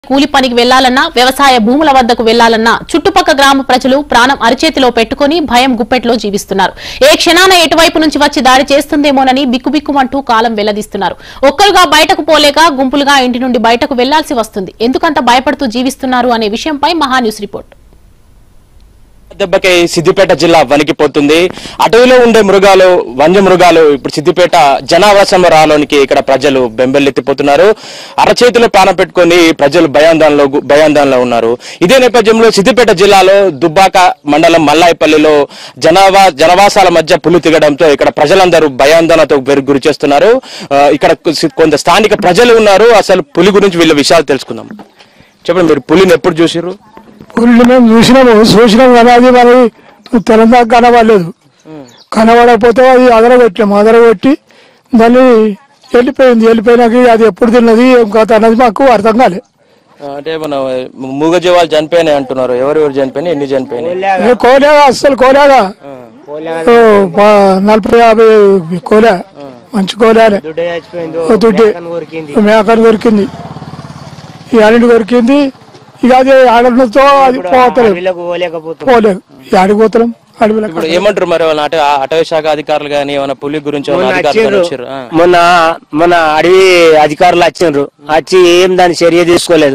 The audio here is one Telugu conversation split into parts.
కూలి పనికి వెళ్లాలన్నా వ్యవసాయ భూముల వద్దకు వెళ్లాలన్నా చుట్టుపక్క గ్రామ ప్రజలు ప్రాణం అరిచేతిలో పెట్టుకుని భయం గుప్పెట్లో జీవిస్తున్నారు ఏ క్షణాన ఎటువైపు నుంచి వచ్చి దాడి చేస్తుందేమోనని బిక్కుబిక్కుమంటూ కాలం వెల్లదీస్తున్నారు ఒక్కరుగా బయటకు పోలేక గుంపులుగా ఇంటి నుండి బయటకు వెళ్లాల్సి వస్తుంది ఎందుకంత భయపడుతూ జీవిస్తున్నారు అనే విషయంపై మహాన్యూస్ రిపోర్ట్ దెబ్బకి సిద్దిపేట జిల్లా వణికిపోతుంది అటవీలో ఉండే మృగాలు వన్య మృగాలు ఇప్పుడు సిద్దిపేట జనావాసం రాలోనికి ఇక్కడ ప్రజలు బెంబెల్లెత్తిపోతున్నారు అరచేతిలో ప్రాణం పెట్టుకొని ప్రజలు భయాందోళనలో గు- భయాందోళనలో ఉన్నారు ఇదే నేపథ్యంలో సిద్దిపేట జిల్లాలో దుబ్బాక మండలం మల్లాయిపల్లిలో జనావా జనవాసాల మధ్య పులి తిగడంతో ఇక్కడ ప్రజలందరూ భయాందోళనతో గురి గురి చేస్తున్నారు ఆ, ఇక్కడ కు- కొంత స్థానిక ప్రజలు ఉన్నారు అసలు పులి గురించి వీళ్ళ విషయాలు తెలుసుకుందాం చెప్పండి మీరు పులిని ఎప్పుడు చూసిర్రు పుల్లు మేము చూసినాము చూసినాం కానీ అది మరి తెలంగాణ కనబడలేదు కనబడకపోతే అది అదరగొట్టాము అదరగొట్టి దాన్ని వెళ్ళిపోయింది వెళ్ళిపోయినాక అది ఎప్పుడు తిన్నది ఏం కథ అన్నది మాకు అర్థం కాలే అంటే మన మూగజీవాలు చనిపోయినాయి అంటున్నారు ఎవరెవరు చనిపోయినాయి ఎన్ని చనిపోయినాయి ఏ కోలేగా అస్సలు కోలేగా ఓ, పా- నలభై యాభై కోలే మంచి కోలాలే ఓ దుడ్డి మేకను కొరికింది ఈ అన్నిటి కొరికింది ఇక అది ఆడడంతో అది పోతలేదు పోలేదు ఆడికి పోతలేం అడవిలో ఇప్పుడు ఏమంటారు మరి వాళ్ళ అట అటవీ శాఖ అధికారులు కానీ ఏమైనా పులి గురించి ఏమైనా అధికారులు గాని వచ్చారు ఆ. మొన్న మొన్న అడవి అధికారులు వచ్చిండ్రు వచ్చి ఏం దాని చర్య తీసుకోలేదు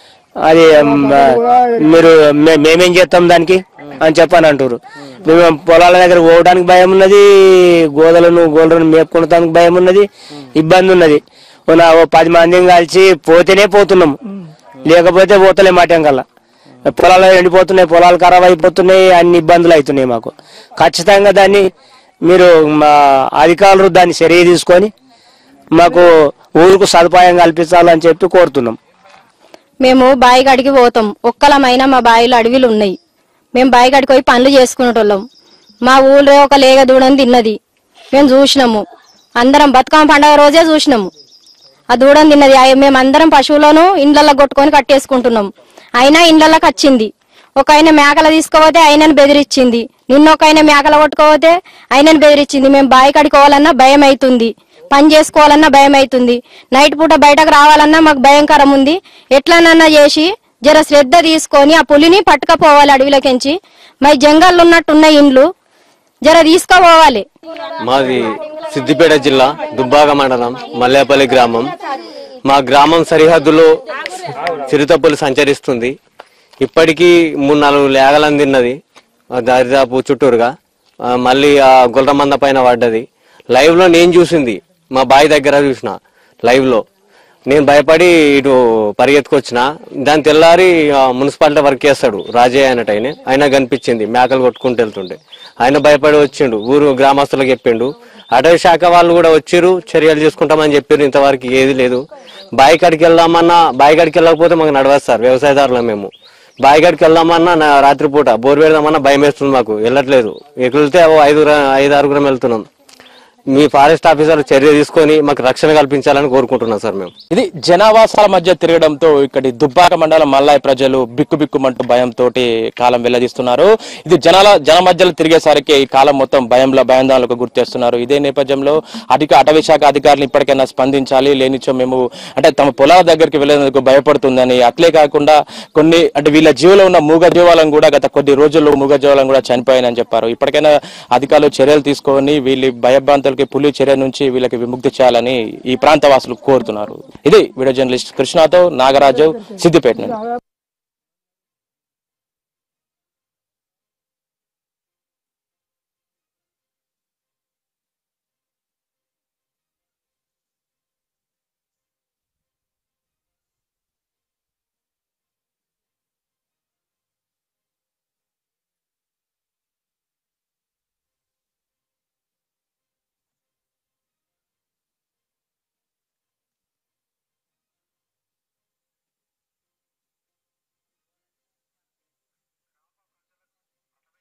అది మ్, మీరు మే- మేమేం చేస్తాం దానికి అని చెప్పని అంటారు మేము పొలాల దగ్గర పోవడానికి భయం ఉన్నది గోదలను గోదలను మేపుకుంటానికి భయం ఉన్నది ఇబ్బంది ఉన్నది మొన్న ఓ పది మందిని కలిసి పోతేనే పోతున్నాం లేకపోతే పోతలే మాటం కల్లా పొలాలు ఎండిపోతున్నాయి పొలాలు ఖరాబ్ అయిపోతున్నాయి అన్ని ఇబ్బందులు అవుతున్నాయి మాకు ఖచ్చితంగా దాన్ని మీరు మా అధికారులు దాన్ని చర్య తీసుకొని మాకు ఊరుకు సదుపాయం కల్పించాలని చెప్పి కోరుతున్నాం మేము బావి గడికి పోతాం ఒక్కలమైనా మా బావిలో అడవిలు ఉన్నాయి మేము బావి గడికి పోయి పనులు చేసుకునేటోళ్ళం మా ఊళ్ళో ఒక లేగ దూడని తిన్నది మేము చూసినాము అందరం బతుకమ్మ పండగ రోజే చూసినాము ఆ దూడని తిన్నది ఆ- మేము అందరం పశువులను ఇండ్లలో కొట్టుకొని కట్టేసుకుంటున్నాం అయినా ఇండ్లలోకి వచ్చింది ఒక ఆయన మేకలు తీసుకుపోతే ఆయనను బెదిరించింది నిన్న ఒక ఆయన మేకలు కొట్టుకోపోతే ఆయనను బెదిరించింది మేము బావి కడుకోవాలన్నా భయం అవుతుంది పని చేసుకోవాలన్నా భయం అవుతుంది నైట్ పూట బయటకు రావాలన్నా మాకు భయంకరం ఉంది ఎట్లనన్నా చేసి జర శ్రద్ధ తీసుకొని ఆ పులిని పట్టుకపోవాలి అడవిలోకించి మరి జంగల్లో ఉన్నట్టున్న ఇండ్లు జర తీసుకుపోవాలి మాది సిద్దిపేట జిల్లా దుబ్బాక మండలం మల్లేపల్లి గ్రామం మా గ్రామం సరిహద్దులో చిరుతపులి సంచరిస్తుంది ఇప్పటికీ మూడు నాలుగు లేగలను తిన్నది ఆ దరిదాపు చుట్టూరుగా ఆ మళ్ళీ ఆ గుర్రమంద పైన పడ్డది లైవ్ లో నేను చూసింది మా బావి దగ్గర చూసిన లైవ్ లో నేను భయపడి ఇటు పరిగెత్తుకొచ్చిన దాని తెల్లారి ఆ, మున్సిపాలిటీ వర్క్ చేస్తాడు రాజయ్య అన్నట్టు ఆయన ఆయన కనిపించింది మేకలు కొట్టుకుంటూ వెళ్తుండే ఆయన భయపడి వచ్చిండు ఊరు గ్రామస్తులకు చెప్పిండు అటవీ శాఖ వాళ్ళు కూడా వచ్చిర్రు చర్యలు తీసుకుంటామని చెప్పారు ఇంతవరకు ఏది లేదు బావి కాడికి వెళ్దామన్నా బావి కాడికి వెళ్ళకపోతే మాకు నడవదు సార్ వ్యవసాయదారులం మేము బావి కాడికి వెళ్దామన్నా నా రాత్రిపూట బోర్ పెడదామన్నా భయం వేస్తుంది మాకు వెళ్ళట్లేదు వెళ్తే ఓ ఐదుగురు ఐదు ఆరుగురం వెళ్తున్నాం మీ ఫారెస్ట్ ఆఫీసర్ చర్య తీసుకొని మాకు రక్షణ కల్పించాలని కోరుకుంటున్నాం సార్ మేము ఇది జనావాసాల మధ్య తిరగడంతో ఇక్కడి దుబ్బాక మండలం మల్లాయి ప్రజలు బిక్కుబిక్కుమంటూ భయంతో కాలం వెల్లదీస్తున్నారు ఇది జనాల జన మధ్యలో తిరిగేసరికి ఈ కాలం మొత్తం భయంలో భయాందోళనకు గుర్తేస్తున్నారు ఇదే నేపథ్యంలో అధిక అటవీ శాఖ అధికారులు ఇప్పటికైనా స్పందించాలి లేనిచో మేము అంటే తమ పొలాల దగ్గరికి వెళ్లేందుకు భయపడుతుందని అట్లే కాకుండా కొన్ని అంటే వీళ్ళ జీవులో ఉన్న మూగ జీవాలను కూడా గత కొద్ది రోజుల్లో మూగ జీవాలను కూడా చనిపోయాయని చెప్పారు ఇప్పటికైనా అధికారులు చర్యలు తీసుకొని వీళ్ళ భయభ్రాంతులకి పులి చర్య నుంచి వీళ్ళకి విముక్తి చేయాలని ఈ ప్రాంత వాసులు కోరుతున్నారు ఇది వీడియో జర్నలిస్ట్ కృష్ణతో నాగరాజు సిద్దిపేట నుండి